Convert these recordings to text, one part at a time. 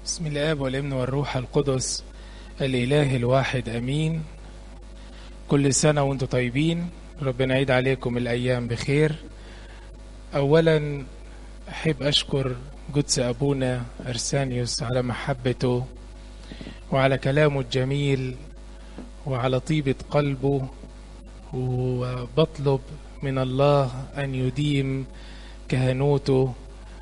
بسم الآب والابن والروح القدس الإله الواحد أمين كل سنة وانتم طيبين ربنا يعيد عليكم الأيام بخير أولا أحب أشكر قدس أبونا أرسانيوس على محبته وعلى كلامه الجميل وعلى طيبة قلبه وبطلب من الله أن يديم كهنوته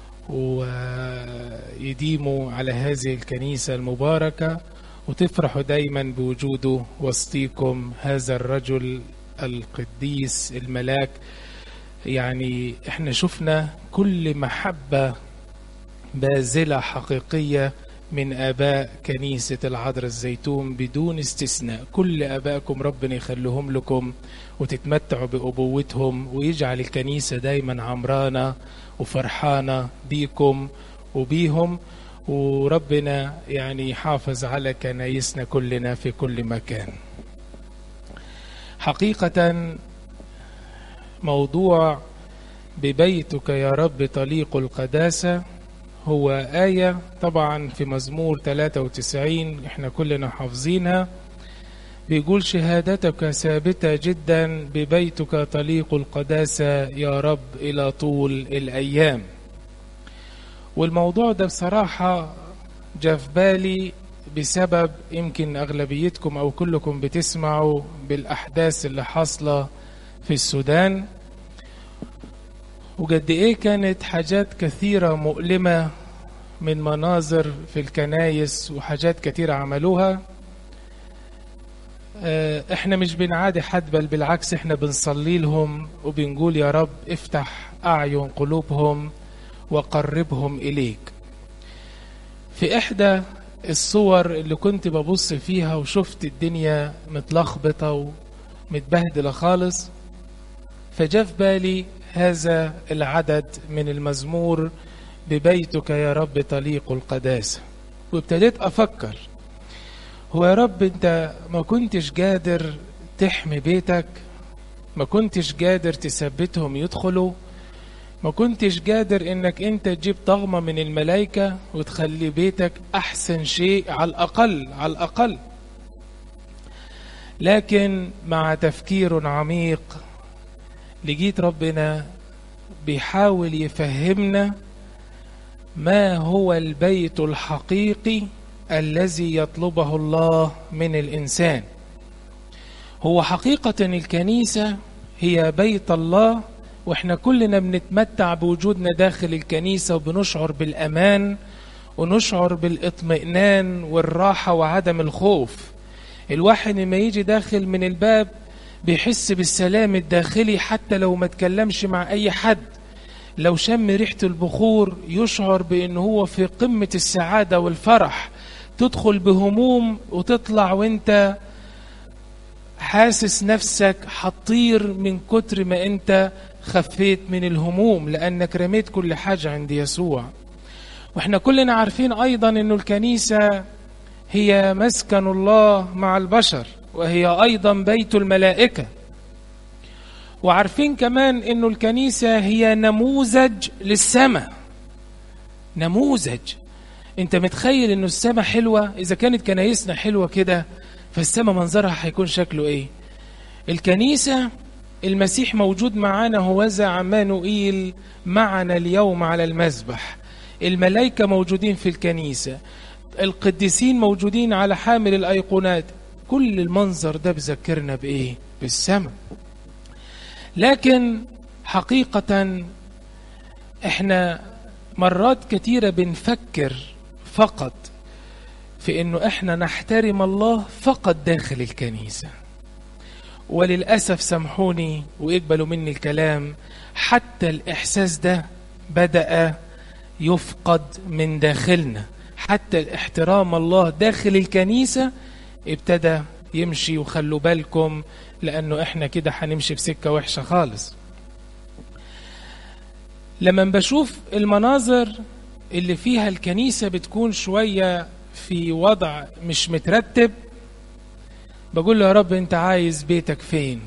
ويديموا على هذه الكنيسة المباركة وتفرحوا دايما بوجوده وسطيكم هذا الرجل القديس الملاك يعني احنا شفنا كل محبة باذلة حقيقية من آباء كنيسة العذراء الزيتون بدون استثناء كل آبائكم ربنا يخليهم لكم وتتمتعوا بأبوتهم ويجعل الكنيسة دايما عمرانة وفرحانة بيكم وبيهم وربنا يعني يحافظ على كنايسنا كلنا في كل مكان حقيقة موضوع ببيتك يا رب طليق القداسة هو آية طبعا في مزمور 93 احنا كلنا حافظينها بيقول شهادتك ثابتة جدا ببيتك طليق القداسة يا رب إلى طول الأيام والموضوع ده بصراحة جاء في بالي بسبب يمكن أغلبيتكم أو كلكم بتسمعوا بالأحداث اللي حاصلة في السودان وقد إيه كانت حاجات كثيرة مؤلمة من مناظر في الكنايس وحاجات كثيرة عملوها احنا مش بنعادي حد بل بالعكس احنا بنصلي لهم وبنقول يا رب افتح اعين قلوبهم وقربهم اليك في احدى الصور اللي كنت ببص فيها وشفت الدنيا متلخبطه ومتبهدله خالص فجاء في بالي هذا العدد من المزمور ببيتك يا رب طليق القداسه وابتديت افكر هو يا رب انت ما كنتش قادر تحمي بيتك ما كنتش قادر تثبتهم يدخلوا ما كنتش قادر انك انت تجيب طغمة من الملائكة وتخلي بيتك احسن شيء على الاقل على الاقل لكن مع تفكير عميق لقيت ربنا بيحاول يفهمنا ما هو البيت الحقيقي الذي يطلبه الله من الانسان هو حقيقه الكنيسه هي بيت الله واحنا كلنا بنتمتع بوجودنا داخل الكنيسه وبنشعر بالامان ونشعر بالاطمئنان والراحه وعدم الخوف الواحد لما يجي داخل من الباب بيحس بالسلام الداخلي حتى لو ما تكلمش مع اي حد لو شم ريحه البخور يشعر بان هو في قمه السعاده والفرح تدخل بهموم وتطلع وانت حاسس نفسك هتطير من كتر ما انت خفيت من الهموم لانك رميت كل حاجه عند يسوع واحنا كلنا عارفين ايضا انه الكنيسه هي مسكن الله مع البشر وهي ايضا بيت الملائكه وعارفين كمان انه الكنيسه هي نموذج للسماء نموذج انت متخيل انه السماء حلوة اذا كانت كنايسنا حلوة كده فالسماء منظرها هيكون شكله ايه الكنيسة المسيح موجود معانا هو ذا عمانوئيل معنا اليوم على المذبح الملائكة موجودين في الكنيسة القديسين موجودين على حامل الأيقونات كل المنظر ده بذكرنا بإيه بالسماء لكن حقيقة احنا مرات كتيرة بنفكر فقط في انه احنا نحترم الله فقط داخل الكنيسة وللأسف سامحوني ويقبلوا مني الكلام حتى الإحساس ده بدأ يفقد من داخلنا حتى الاحترام الله داخل الكنيسة ابتدى يمشي وخلوا بالكم لأنه احنا كده هنمشي في سكة وحشة خالص لما بشوف المناظر اللي فيها الكنيسة بتكون شوية في وضع مش مترتب بقول له يا رب انت عايز بيتك فين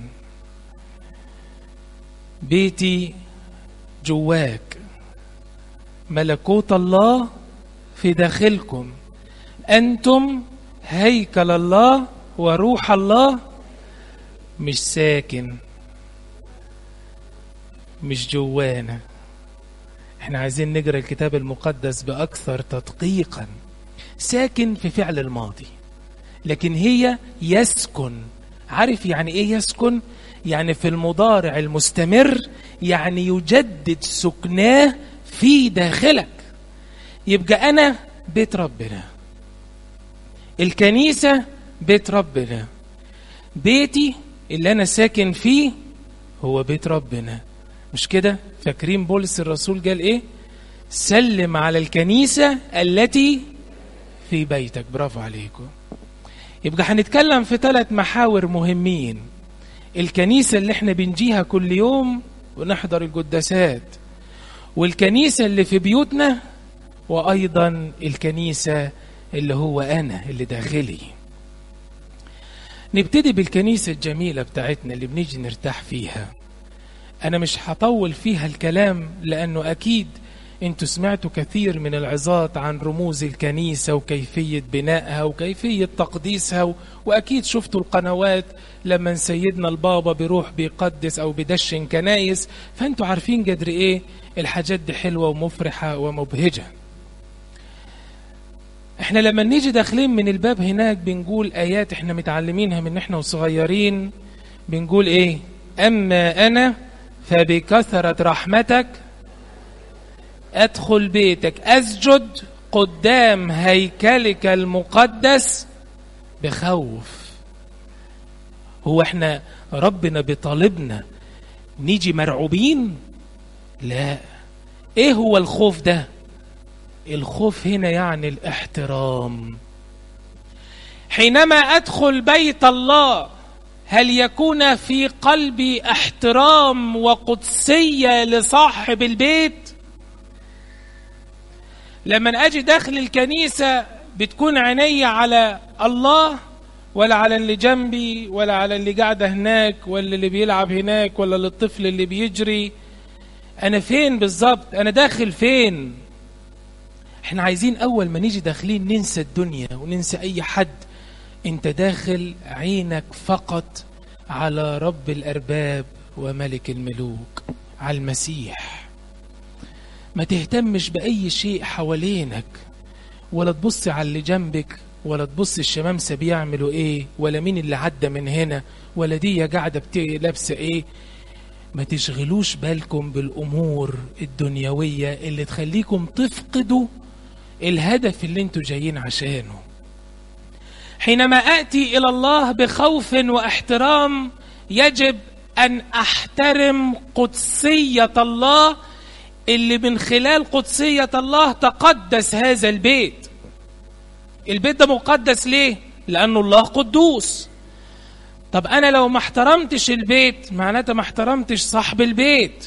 بيتي جواك ملكوت الله في داخلكم أنتم هيكل الله وروح الله مش ساكن مش جوانا احنا عايزين نقرا الكتاب المقدس باكثر تدقيقا ساكن في فعل الماضي لكن هي يسكن عارف يعني ايه يسكن يعني في المضارع المستمر يعني يجدد سكناه في داخلك يبقى انا بيت ربنا الكنيسه بيت ربنا بيتي اللي انا ساكن فيه هو بيت ربنا مش كده فاكرين بولس الرسول قال ايه سلم على الكنيسة التي في بيتك برافو عليكم يبقى هنتكلم في ثلاث محاور مهمين الكنيسة اللي احنا بنجيها كل يوم ونحضر القداسات والكنيسة اللي في بيوتنا وأيضا الكنيسة اللي هو أنا اللي داخلي نبتدي بالكنيسة الجميلة بتاعتنا اللي بنيجي نرتاح فيها أنا مش هطول فيها الكلام لأنه أكيد أنتوا سمعتوا كثير من العظات عن رموز الكنيسة وكيفية بنائها وكيفية تقديسها و... وأكيد شفتوا القنوات لما سيدنا البابا بيروح بيقدس أو بدشن كنايس فأنتوا عارفين قدر إيه الحاجات دي حلوة ومفرحة ومبهجة احنا لما نيجي داخلين من الباب هناك بنقول آيات احنا متعلمينها من احنا وصغيرين بنقول ايه أما أنا فبكثرة رحمتك أدخل بيتك أسجد قدام هيكلك المقدس بخوف هو احنا ربنا بيطالبنا نيجي مرعوبين لا ايه هو الخوف ده الخوف هنا يعني الاحترام حينما ادخل بيت الله هل يكون في قلبي احترام وقدسيه لصاحب البيت لما اجي داخل الكنيسه بتكون عيني على الله ولا على اللي جنبي ولا على اللي قاعده هناك ولا اللي بيلعب هناك ولا للطفل اللي بيجري انا فين بالظبط انا داخل فين احنا عايزين اول ما نيجي داخلين ننسى الدنيا وننسى اي حد انت داخل عينك فقط على رب الارباب وملك الملوك على المسيح ما تهتمش باي شيء حوالينك ولا تبص على اللي جنبك ولا تبص الشمامسه بيعملوا ايه ولا مين اللي عدى من هنا ولا دي قاعده لابسه ايه ما تشغلوش بالكم بالامور الدنيويه اللي تخليكم تفقدوا الهدف اللي انتوا جايين عشانه حينما اتي الى الله بخوف واحترام يجب ان احترم قدسيه الله اللي من خلال قدسيه الله تقدس هذا البيت البيت ده مقدس ليه لانه الله قدوس طب انا لو ما احترمتش البيت معناته ما احترمتش صاحب البيت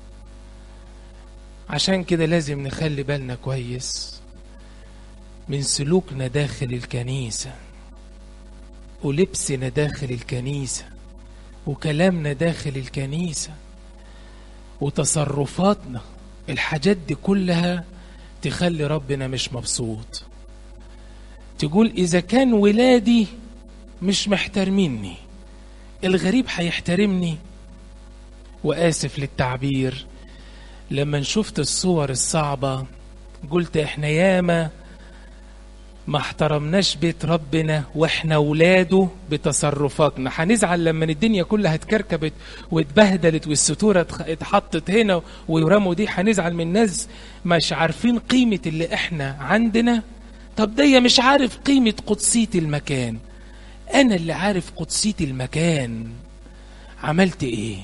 عشان كده لازم نخلي بالنا كويس من سلوكنا داخل الكنيسة ولبسنا داخل الكنيسة وكلامنا داخل الكنيسة وتصرفاتنا الحاجات دي كلها تخلي ربنا مش مبسوط تقول إذا كان ولادي مش محترميني الغريب هيحترمني وآسف للتعبير لما شفت الصور الصعبة قلت احنا ياما ما احترمناش بيت ربنا واحنا ولاده بتصرفاتنا هنزعل لما الدنيا كلها اتكركبت واتبهدلت والستوره اتحطت هنا ورموا دي هنزعل من ناس مش عارفين قيمه اللي احنا عندنا طب دي مش عارف قيمه قدسيه المكان انا اللي عارف قدسيه المكان عملت ايه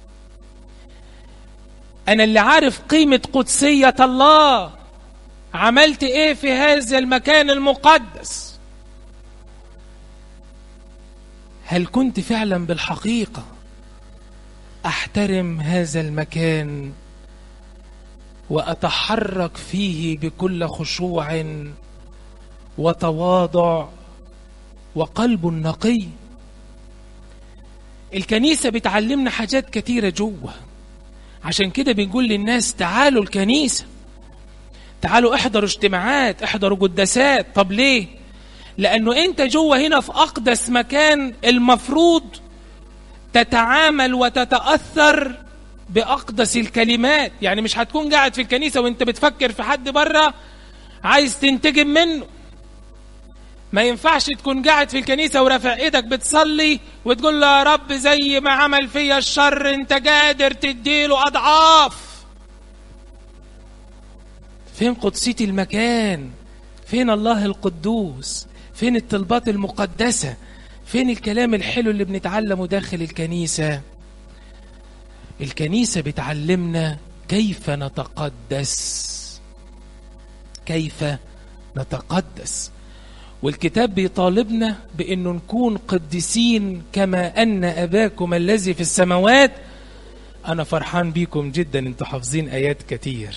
انا اللي عارف قيمه قدسيه الله عملت ايه في هذا المكان المقدس هل كنت فعلا بالحقيقه احترم هذا المكان واتحرك فيه بكل خشوع وتواضع وقلب نقي الكنيسه بتعلمنا حاجات كتيره جوه عشان كده بنقول للناس تعالوا الكنيسه تعالوا احضروا اجتماعات احضروا قداسات طب ليه لانه انت جوه هنا في اقدس مكان المفروض تتعامل وتتاثر باقدس الكلمات يعني مش هتكون قاعد في الكنيسه وانت بتفكر في حد بره عايز تنتجم منه ما ينفعش تكون قاعد في الكنيسة ورافع ايدك بتصلي وتقول له يا رب زي ما عمل فيا الشر انت قادر تديله اضعاف فين قدسية المكان فين الله القدوس فين الطلبات المقدسة فين الكلام الحلو اللي بنتعلمه داخل الكنيسة الكنيسة بتعلمنا كيف نتقدس كيف نتقدس والكتاب بيطالبنا بأنه نكون قديسين كما أن أباكم الذي في السماوات أنا فرحان بيكم جدا أنتوا حافظين آيات كتير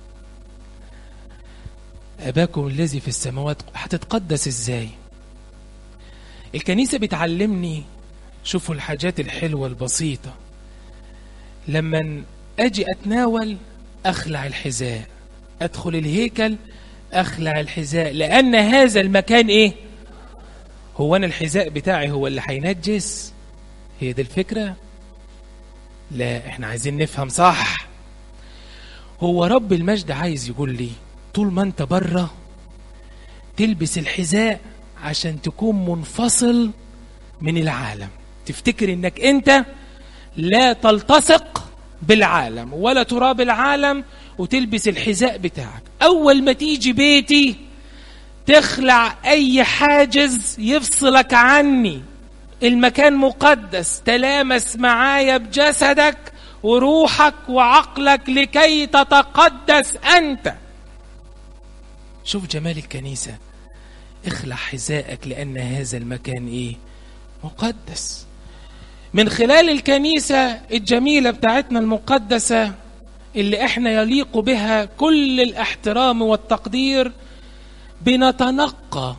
أباكم الذي في السماوات هتتقدس إزاي الكنيسة بتعلمني شوفوا الحاجات الحلوة البسيطة لما أجي أتناول أخلع الحذاء أدخل الهيكل أخلع الحذاء لأن هذا المكان إيه هو أنا الحذاء بتاعي هو اللي هينجس هي دي الفكرة لا احنا عايزين نفهم صح هو رب المجد عايز يقول لي طول ما انت بره تلبس الحذاء عشان تكون منفصل من العالم تفتكر انك انت لا تلتصق بالعالم ولا تراب العالم وتلبس الحذاء بتاعك اول ما تيجي بيتي تخلع اي حاجز يفصلك عني المكان مقدس تلامس معايا بجسدك وروحك وعقلك لكي تتقدس انت شوف جمال الكنيسة اخلع حذائك لأن هذا المكان إيه مقدس من خلال الكنيسة الجميلة بتاعتنا المقدسة اللي احنا يليق بها كل الاحترام والتقدير بنتنقى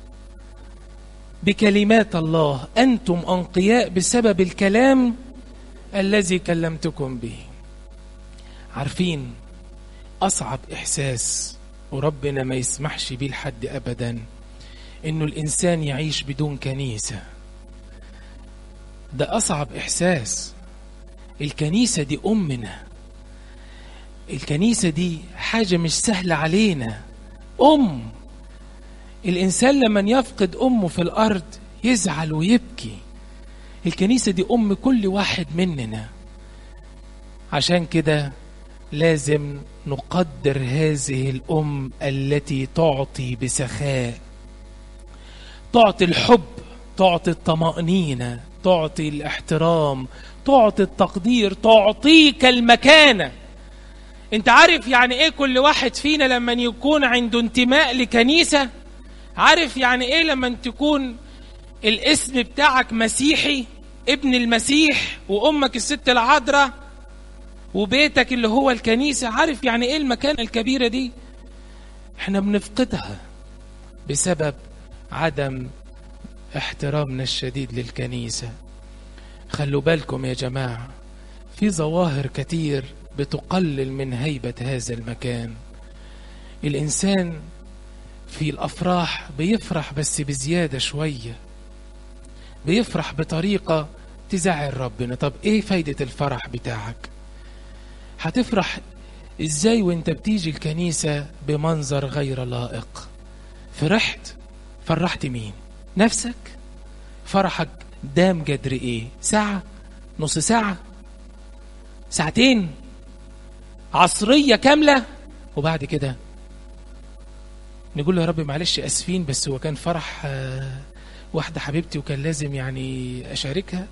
بكلمات الله أنتم أنقياء بسبب الكلام الذي كلمتكم به عارفين أصعب إحساس وربنا ما يسمحش بيه لحد أبدا إنه الإنسان يعيش بدون كنيسة ده أصعب إحساس الكنيسة دي أمنا الكنيسة دي حاجة مش سهلة علينا أم الإنسان لما يفقد أمه في الأرض يزعل ويبكي الكنيسة دي أم كل واحد مننا عشان كده لازم نقدر هذه الأم التي تعطي بسخاء تعطي الحب تعطي الطمأنينة تعطي الاحترام تعطي التقدير تعطيك المكانة انت عارف يعني ايه كل واحد فينا لما يكون عنده انتماء لكنيسة عارف يعني ايه لما تكون الاسم بتاعك مسيحي ابن المسيح وامك الست العذراء وبيتك اللي هو الكنيسة عارف يعني ايه المكان الكبيرة دي احنا بنفقدها بسبب عدم احترامنا الشديد للكنيسة خلوا بالكم يا جماعة في ظواهر كتير بتقلل من هيبة هذا المكان الإنسان في الأفراح بيفرح بس بزيادة شوية بيفرح بطريقة تزعل ربنا طب ايه فايدة الفرح بتاعك هتفرح ازاي وانت بتيجي الكنيسة بمنظر غير لائق فرحت فرحت مين نفسك فرحك دام قدر ايه ساعة نص ساعة ساعتين عصرية كاملة وبعد كده نقول له يا رب معلش اسفين بس هو كان فرح واحدة حبيبتي وكان لازم يعني أشاركها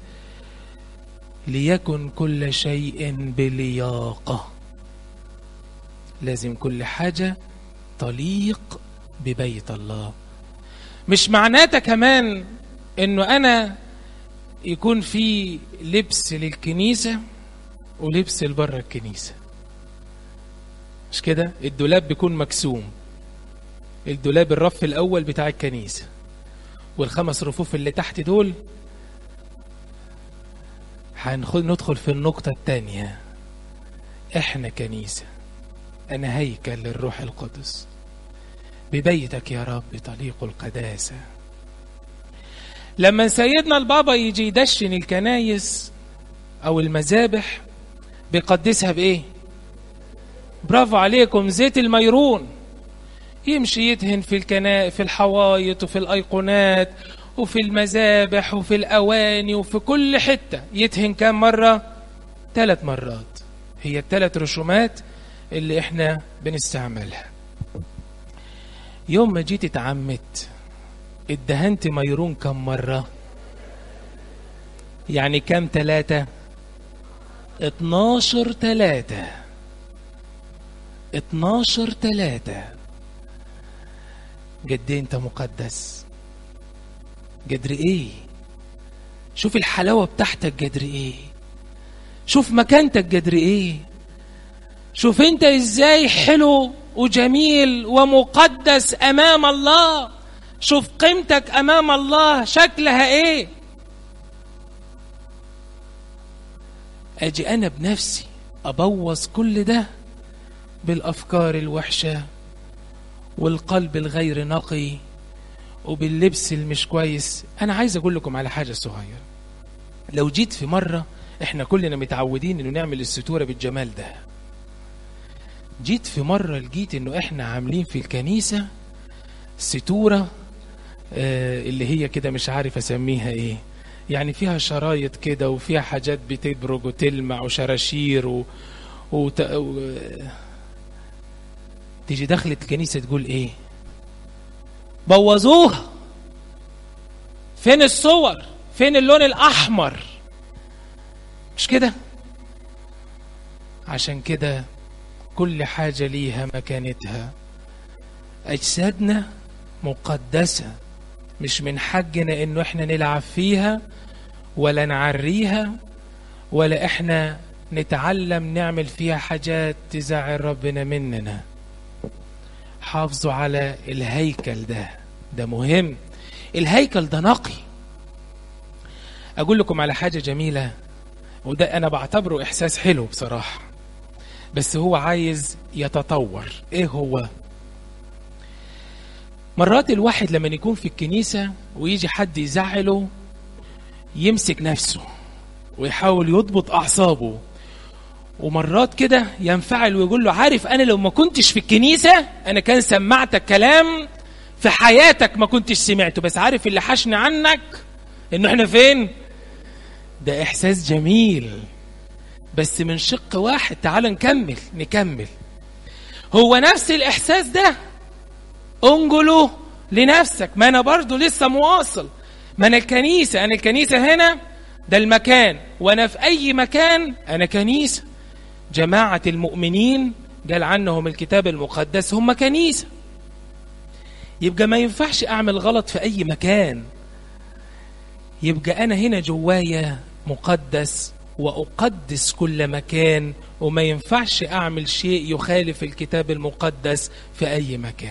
ليكن كل شيء بلياقة لازم كل حاجة تليق ببيت الله مش معناتها كمان انه انا يكون في لبس للكنيسة ولبس لبره الكنيسة مش كده الدولاب بيكون مكسوم الدولاب الرف الاول بتاع الكنيسه والخمس رفوف اللي تحت دول هندخل ندخل في النقطة الثانية احنا كنيسة أنا هيكل للروح القدس ببيتك يا رب طليق القداسة لما سيدنا البابا يجي يدشن الكنايس أو المذابح بيقدسها بإيه؟ برافو عليكم زيت الميرون يمشي يدهن في الكنا في الحوايط وفي الأيقونات وفي المذابح وفي الأواني وفي كل حتة يدهن كام مرة؟ ثلاث مرات هي الثلاث رسومات اللي احنا بنستعملها يوم ما جيت اتعمدت ادهنت ميرون كم مرة يعني كم تلاتة اتناشر تلاتة اتناشر تلاتة قد ايه انت مقدس قدر ايه شوف الحلاوة بتاعتك قدر ايه شوف مكانتك قدر ايه شوف انت ازاي حلو وجميل ومقدس امام الله شوف قيمتك امام الله شكلها ايه اجي انا بنفسي ابوظ كل ده بالافكار الوحشه والقلب الغير نقي وباللبس المش كويس انا عايز اقول لكم على حاجه صغيره لو جيت في مره احنا كلنا متعودين انه نعمل الستوره بالجمال ده جيت في مرة لقيت انه احنا عاملين في الكنيسة ستورة آه اللي هي كده مش عارف اسميها ايه يعني فيها شرايط كده وفيها حاجات بتبرج وتلمع وشراشير و... وت... و... تيجي دخلت الكنيسة تقول ايه بوظوها فين الصور فين اللون الاحمر مش كده عشان كده كل حاجة ليها مكانتها أجسادنا مقدسة مش من حقنا إنه إحنا نلعب فيها ولا نعريها ولا إحنا نتعلم نعمل فيها حاجات تزعل ربنا مننا حافظوا على الهيكل ده ده مهم الهيكل ده نقي أقول لكم على حاجة جميلة وده أنا بعتبره إحساس حلو بصراحة بس هو عايز يتطور ايه هو مرات الواحد لما يكون في الكنيسة ويجي حد يزعله يمسك نفسه ويحاول يضبط أعصابه ومرات كده ينفعل ويقول له عارف أنا لو ما كنتش في الكنيسة أنا كان سمعتك كلام في حياتك ما كنتش سمعته بس عارف اللي حشني عنك إنه إحنا فين ده إحساس جميل بس من شق واحد تعال نكمل نكمل هو نفس الإحساس ده انجله لنفسك ما أنا برضو لسه مواصل ما أنا الكنيسة أنا الكنيسة هنا ده المكان وأنا في أي مكان أنا كنيسة جماعة المؤمنين قال عنهم الكتاب المقدس هم كنيسة يبقى ما ينفعش أعمل غلط في أي مكان يبقى أنا هنا جوايا مقدس وأقدس كل مكان وما ينفعش أعمل شيء يخالف الكتاب المقدس في أي مكان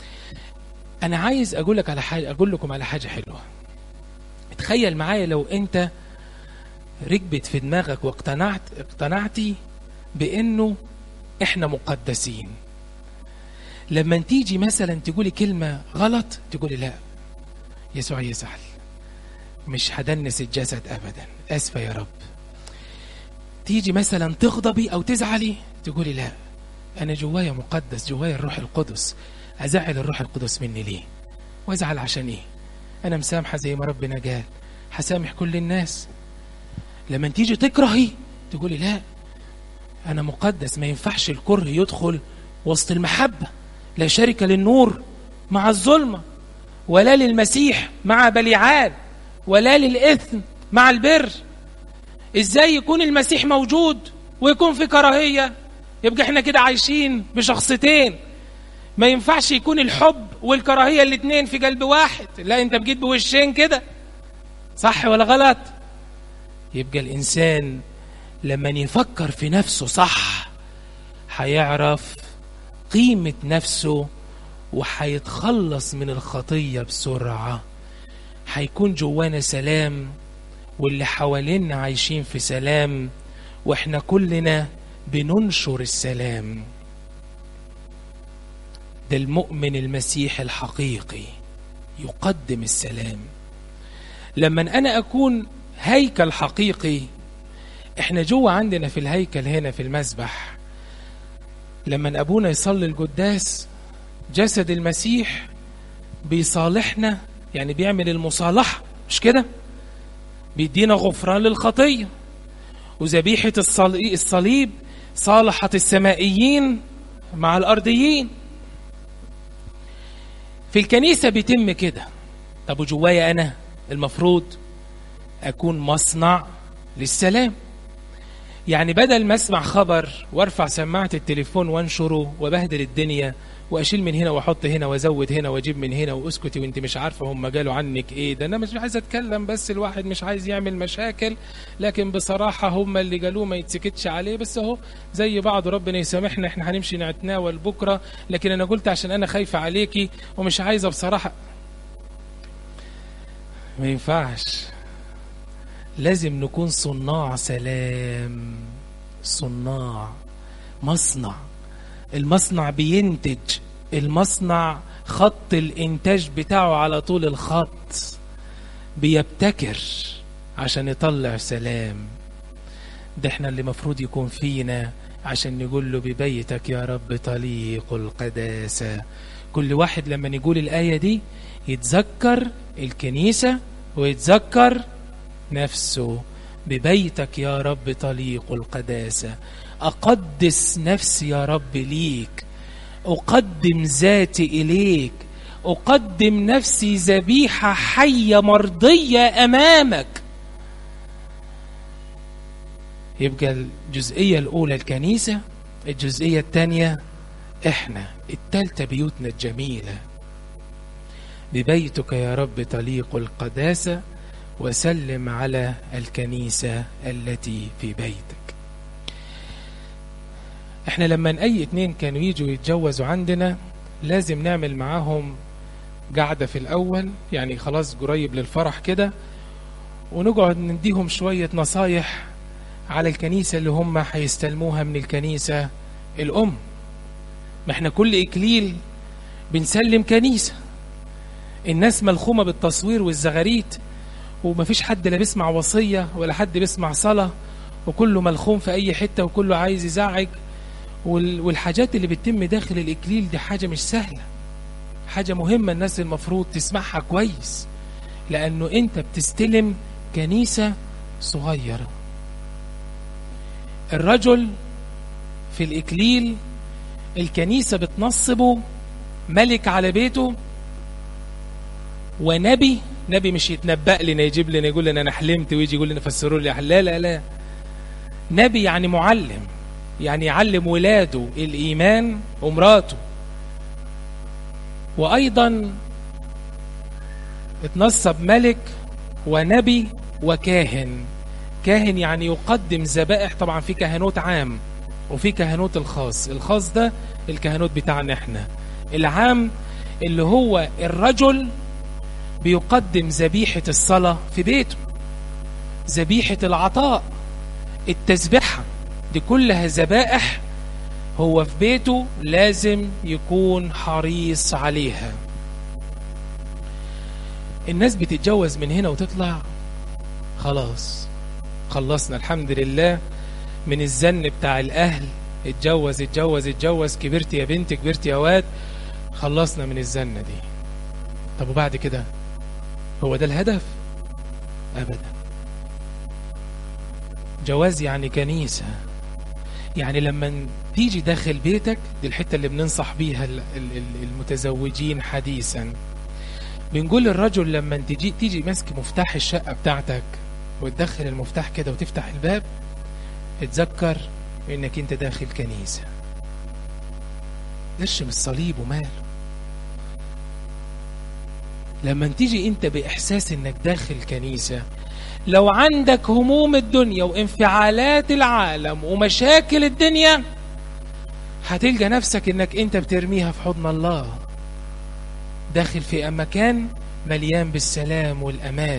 أنا عايز أقول لك على حاجة أقول لكم على حاجة حلوة تخيل معايا لو أنت ركبت في دماغك واقتنعت اقتنعتي بأنه إحنا مقدسين لما تيجي مثلا تقولي كلمة غلط تقولي لا يسوع يزعل مش هدنس الجسد أبدا أسفة يا رب تيجي مثلا تغضبي او تزعلي تقولي لا انا جوايا مقدس جوايا الروح القدس ازعل الروح القدس مني ليه وازعل عشان ايه انا مسامحه زي ما ربنا قال هسامح كل الناس لما تيجي تكرهي تقولي لا انا مقدس ما ينفعش الكره يدخل وسط المحبه لا شركه للنور مع الظلمه ولا للمسيح مع بليعال ولا للاثم مع البر ازاي يكون المسيح موجود ويكون في كراهية يبقى احنا كده عايشين بشخصتين ما ينفعش يكون الحب والكراهية الاتنين في قلب واحد لا انت بجيت بوشين كده صح ولا غلط يبقى الانسان لما يفكر في نفسه صح هيعرف قيمة نفسه وهيتخلص من الخطية بسرعة هيكون جوانا سلام واللي حوالينا عايشين في سلام واحنا كلنا بننشر السلام ده المؤمن المسيح الحقيقي يقدم السلام لما أنا أكون هيكل حقيقي احنا جوه عندنا في الهيكل هنا في المسبح لما أبونا يصلي القداس جسد المسيح بيصالحنا يعني بيعمل المصالحة مش كده بيدينا غفران للخطية وذبيحة الصليب صالحت السمائيين مع الأرضيين في الكنيسة بيتم كده طب وجوايا أنا المفروض أكون مصنع للسلام يعني بدل ما اسمع خبر وارفع سماعة التليفون وانشره وبهدل الدنيا واشيل من هنا واحط هنا وازود هنا واجيب من هنا واسكتي وانت مش عارفه هم قالوا عنك ايه ده انا مش عايز اتكلم بس الواحد مش عايز يعمل مشاكل لكن بصراحه هم اللي قالوه ما يتسكتش عليه بس اهو زي بعض ربنا يسامحنا احنا هنمشي نتناول بكره لكن انا قلت عشان انا خايفه عليكي ومش عايزه بصراحه ما ينفعش لازم نكون صناع سلام صناع مصنع المصنع بينتج المصنع خط الانتاج بتاعه على طول الخط بيبتكر عشان يطلع سلام ده احنا اللي مفروض يكون فينا عشان نقول له ببيتك يا رب طليق القداسة كل واحد لما نقول الآية دي يتذكر الكنيسة ويتذكر نفسه ببيتك يا رب طليق القداسة أقدس نفسي يا رب ليك أقدم ذاتي إليك أقدم نفسي ذبيحة حية مرضية أمامك يبقى الجزئية الأولى الكنيسة الجزئية الثانية إحنا التالتة بيوتنا الجميلة ببيتك يا رب طليق القداسة وسلم على الكنيسة التي في بيتك احنا لما اي اتنين كانوا يجوا يتجوزوا عندنا لازم نعمل معاهم قعدة في الأول يعني خلاص قريب للفرح كده ونقعد نديهم شوية نصايح على الكنيسة اللي هم هيستلموها من الكنيسة الأم ما احنا كل إكليل بنسلم كنيسة الناس ملخومة بالتصوير والزغاريت ومفيش حد لا بيسمع وصية ولا حد بيسمع صلاة وكله ملخوم في أي حتة وكله عايز يزعج والحاجات اللي بتتم داخل الإكليل دي حاجة مش سهلة حاجة مهمة الناس المفروض تسمعها كويس لأنه أنت بتستلم كنيسة صغيرة الرجل في الإكليل الكنيسة بتنصبه ملك على بيته ونبي نبي مش يتنبأ لنا يجيب لنا يقول لنا أنا حلمت ويجي يقول لنا فسروا لي لا لا لا نبي يعني معلم يعني يعلم ولاده الإيمان ومراته وأيضا اتنصب ملك ونبي وكاهن كاهن يعني يقدم ذبائح طبعا في كهنوت عام وفي كهنوت الخاص الخاص ده الكهنوت بتاعنا احنا العام اللي هو الرجل بيقدم ذبيحة الصلاة في بيته ذبيحة العطاء التسبحة دي كلها ذبائح هو في بيته لازم يكون حريص عليها الناس بتتجوز من هنا وتطلع خلاص خلصنا الحمد لله من الزن بتاع الأهل اتجوز اتجوز اتجوز كبرت يا بنت كبرت يا واد خلصنا من الزنة دي طب وبعد كده هو ده الهدف أبدا جواز يعني كنيسة يعني لما تيجي داخل بيتك دي الحتة اللي بننصح بيها المتزوجين حديثا بنقول للرجل لما تيجي تيجي ماسك مفتاح الشقة بتاعتك وتدخل المفتاح كده وتفتح الباب اتذكر انك انت داخل كنيسة ارشم الصليب وماله لما تيجي انت باحساس انك داخل كنيسة لو عندك هموم الدنيا وانفعالات العالم ومشاكل الدنيا هتلقى نفسك انك انت بترميها في حضن الله داخل في مكان مليان بالسلام والامان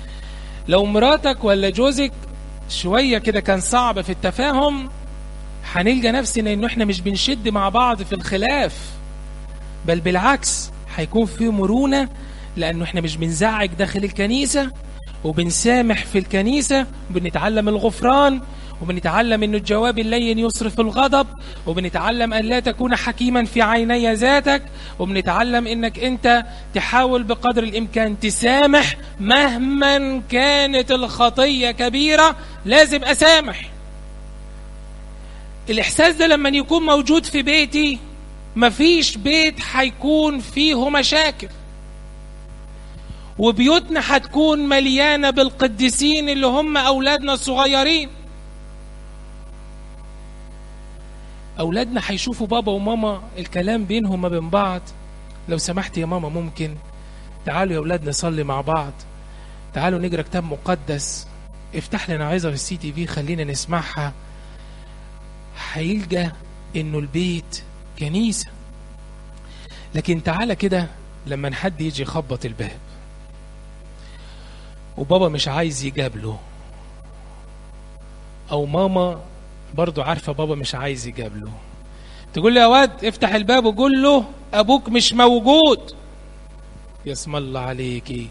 لو مراتك ولا جوزك شوية كده كان صعب في التفاهم هنلقى نفسنا انه احنا مش بنشد مع بعض في الخلاف بل بالعكس هيكون في مرونة لانه احنا مش بنزعج داخل الكنيسة وبنسامح في الكنيسة وبنتعلم الغفران وبنتعلم أن الجواب اللين يصرف الغضب وبنتعلم أن لا تكون حكيما في عيني ذاتك وبنتعلم أنك أنت تحاول بقدر الإمكان تسامح مهما كانت الخطية كبيرة لازم أسامح الإحساس ده لما يكون موجود في بيتي مفيش بيت هيكون فيه مشاكل وبيوتنا هتكون مليانة بالقديسين اللي هم أولادنا الصغيرين أولادنا هيشوفوا بابا وماما الكلام بينهم ما بين بعض لو سمحت يا ماما ممكن تعالوا يا أولاد نصلي مع بعض تعالوا نقرأ كتاب مقدس افتح لنا عظة في السي تي في خلينا نسمعها هيلقى انه البيت كنيسة لكن تعالى كده لما حد يجي يخبط الباب وبابا مش عايز يجابله او ماما برضو عارفة بابا مش عايز يجابله تقول له يا واد افتح الباب وقول له ابوك مش موجود يا اسم الله عليكي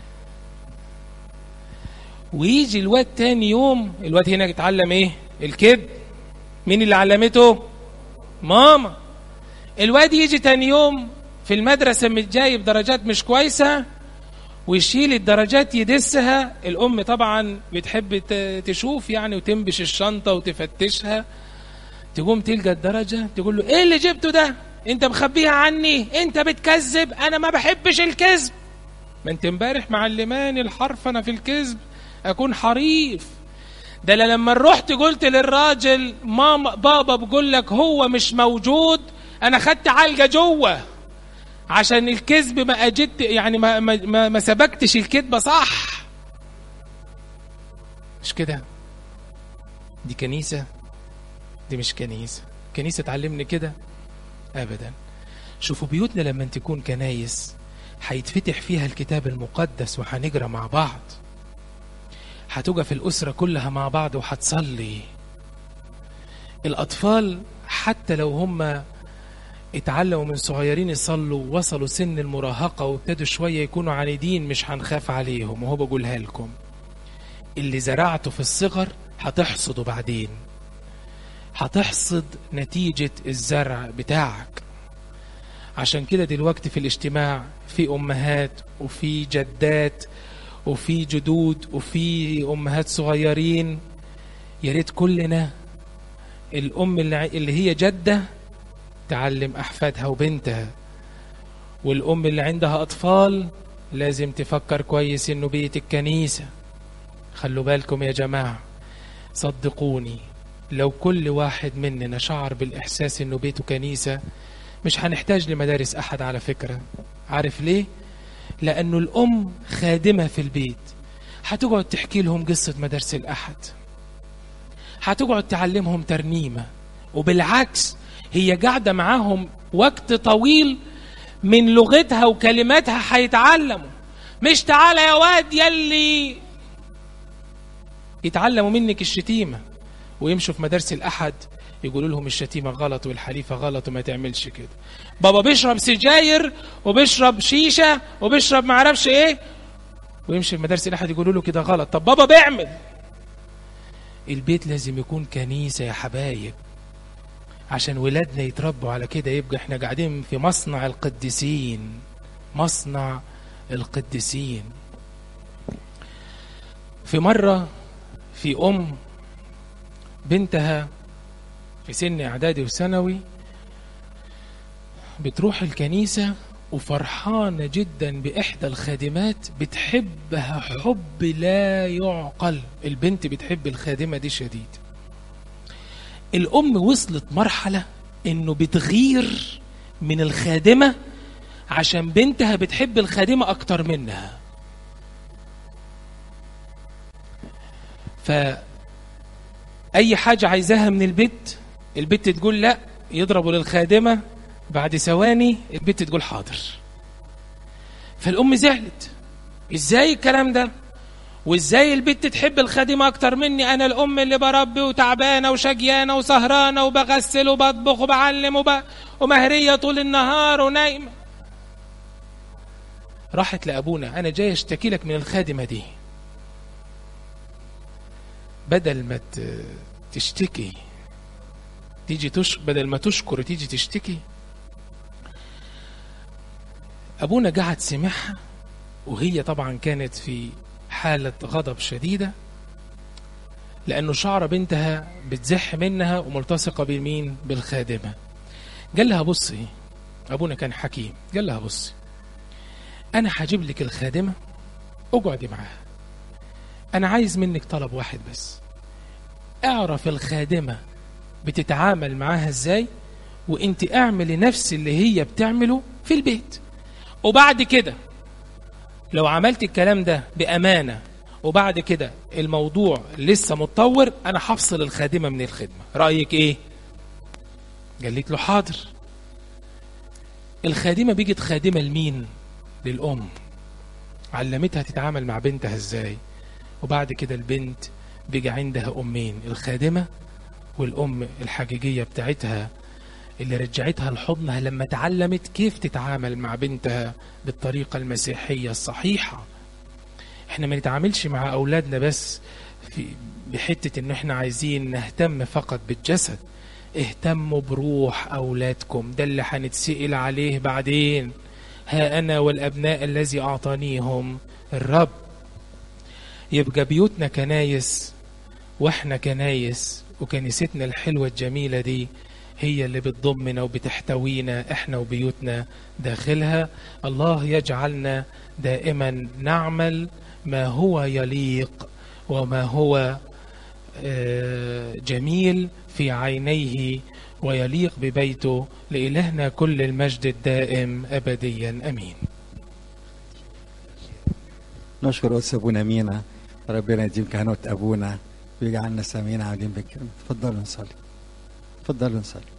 ويجي الواد تاني يوم الواد هنا يتعلم ايه الكذب مين اللي علمته ماما الواد يجي تاني يوم في المدرسة مش جايب درجات مش كويسة ويشيل الدرجات يدسها الأم طبعا بتحب تشوف يعني وتنبش الشنطة وتفتشها تقوم تلقى الدرجة تقول له ايه اللي جبته ده انت مخبيها عني انت بتكذب انا ما بحبش الكذب ما انت امبارح معلماني الحرف انا في الكذب اكون حريف ده لما رحت قلت للراجل ماما بابا بقول لك هو مش موجود انا خدت علقه جوه عشان الكذب ما اجدت يعني ما ما ما سبكتش الكذبه صح مش كده دي كنيسه دي مش كنيسه كنيسه تعلمني كده ابدا شوفوا بيوتنا لما تكون كنايس هيتفتح فيها الكتاب المقدس وهنجرى مع بعض هتقف الأسرة كلها مع بعض وهتصلي الأطفال حتى لو هم اتعلموا من صغيرين يصلوا ووصلوا سن المراهقة وابتدوا شوية يكونوا عنيدين مش هنخاف عليهم وهو بقولها لكم اللي زرعته في الصغر هتحصده بعدين هتحصد نتيجة الزرع بتاعك عشان كده دلوقتي في الاجتماع في أمهات وفي جدات وفي جدود وفي امهات صغيرين يا ريت كلنا الام اللي, اللي هي جده تعلم احفادها وبنتها والام اللي عندها اطفال لازم تفكر كويس انه بيت الكنيسه خلوا بالكم يا جماعه صدقوني لو كل واحد مننا شعر بالاحساس انه بيته كنيسه مش هنحتاج لمدارس احد على فكره عارف ليه لأنه الأم خادمة في البيت هتقعد تحكي لهم قصة مدارس الأحد هتقعد تعلمهم ترنيمة وبالعكس هي قاعدة معاهم وقت طويل من لغتها وكلماتها هيتعلموا مش تعالى يا واد يلي يتعلموا منك الشتيمة ويمشوا في مدارس الأحد يقولوا لهم الشتيمة غلط والحليفة غلط وما تعملش كده بابا بيشرب سجاير وبيشرب شيشة وبيشرب معرفش ايه ويمشي في مدارس الأحد يقولوا له كده غلط طب بابا بيعمل البيت لازم يكون كنيسة يا حبايب عشان ولادنا يتربوا على كده يبقى احنا قاعدين في مصنع القديسين مصنع القديسين في مرة في أم بنتها في سن إعدادي وثانوي بتروح الكنيسة وفرحانة جدا بإحدى الخادمات بتحبها حب لا يعقل البنت بتحب الخادمة دي شديد الأم وصلت مرحلة إنه بتغير من الخادمة عشان بنتها بتحب الخادمة أكتر منها فأي حاجة عايزاها من البيت البت تقول لا يضربوا للخادمة بعد ثواني البت تقول حاضر فالأم زعلت ازاي الكلام ده وازاي البنت تحب الخادمة اكتر مني انا الام اللي بربي وتعبانة وشجيانة وسهرانة وبغسل وبطبخ وبعلم وب... ومهرية طول النهار ونايمة راحت لابونا انا جاي اشتكي لك من الخادمة دي بدل ما ت- تشتكي تيجي تش... بدل ما تشكر تيجي تشتكي ابونا قعد سمعها وهي طبعا كانت في حالة غضب شديدة لأنه شعر بنتها بتزح منها وملتصقة بمين بالخادمة قال لها بصي أبونا كان حكيم قال لها بصي أنا هجيب لك الخادمة اقعدي معاها أنا عايز منك طلب واحد بس اعرف الخادمة بتتعامل معاها ازاي وانت اعملي نفس اللي هي بتعمله في البيت وبعد كده لو عملت الكلام ده بأمانة وبعد كده الموضوع لسه متطور أنا هفصل الخادمة من الخدمة رأيك إيه؟ قالت له حاضر الخادمة بيجت خادمة لمين؟ للأم علمتها تتعامل مع بنتها إزاي وبعد كده البنت بيجي عندها أمين الخادمة والأم الحقيقية بتاعتها اللي رجعتها لحضنها لما تعلمت كيف تتعامل مع بنتها بالطريقة المسيحية الصحيحة احنا ما نتعاملش مع أولادنا بس في بحتة ان احنا عايزين نهتم فقط بالجسد اهتموا بروح أولادكم ده اللي هنتسئل عليه بعدين ها أنا والأبناء الذي أعطانيهم الرب يبقى بيوتنا كنايس واحنا كنايس وكنيستنا الحلوة الجميلة دي هي اللي بتضمنا وبتحتوينا احنا وبيوتنا داخلها الله يجعلنا دائما نعمل ما هو يليق وما هو آه، جميل في عينيه ويليق ببيته لإلهنا كل المجد الدائم أبديا أمين نشكر أستاذ أبونا مينا ربنا يديم كهنوت أبونا ويجعلنا سامعين عاملين بالكلمة تفضلوا نصلي تفضلوا نصلي